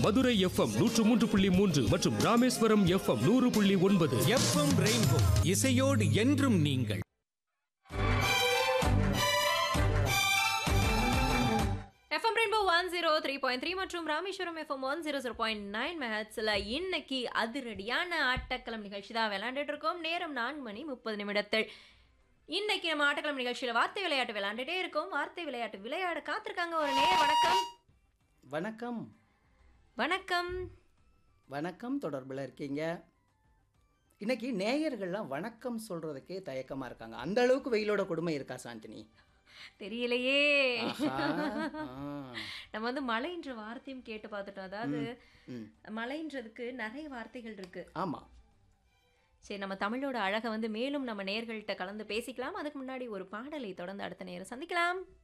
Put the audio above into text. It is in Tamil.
மதுரை எஃப்எம் நூற்று மூன்று புள்ளி மூன்று மற்றும் ராமேஸ்வரம் எஃப்எம் நூறு புள்ளி ஒன்பது எஃப்எம் ரெயின்போ இசையோடு என்றும் நீங்கள் F M Rainbow one zero three point three மற்றும் Rameswaram F M one zero zero point nine மெஹட்ஸில் இன்னைக்கு அதிரடியான ஆட்டக்களம் நிகழ்ச்சி தான் விளையாண்டுட்டு இருக்கோம் நேரம் நான்கு மணி முப்பது நிமிடத்தில் இன்னைக்கு நம்ம ஆட்டக்களம் நிகழ்ச்சியில் வார்த்தை விளையாட்டு விளையாண்டுட்டே இருக்கோம் வார்த்தை விளையாட்டு விளையாட காத்திருக்காங்க ஒரு நேர் வணக்கம் வணக்கம் வணக்கம் வணக்கம் தொடர்பில் இருக்கீங்க இன்னைக்கு நேயர்கள்லாம் வணக்கம் சொல்றதுக்கே தயக்கமா இருக்காங்க அந்த அளவுக்கு வெயிலோட கொடுமை இருக்கா சாந்தினி தெரியலையே ஆஹா, ஆ, நம்ம வந்து மலைன்ற வார்த்தையும் கேட்டு பார்த்துட்டோம் அதாவது ம், மலைன்றதுக்கு நிறைய வார்த்தைகள் இருக்கு ஆமா சரி நம்ம தமிழோட அழகை வந்து மேலும் நம்ம நேர்கள்ட்ட கலந்து பேசிக்கலாம் அதுக்கு முன்னாடி ஒரு பாடலை தொடர்ந்து அடுத்த நேரம் சந்திக்கலாம்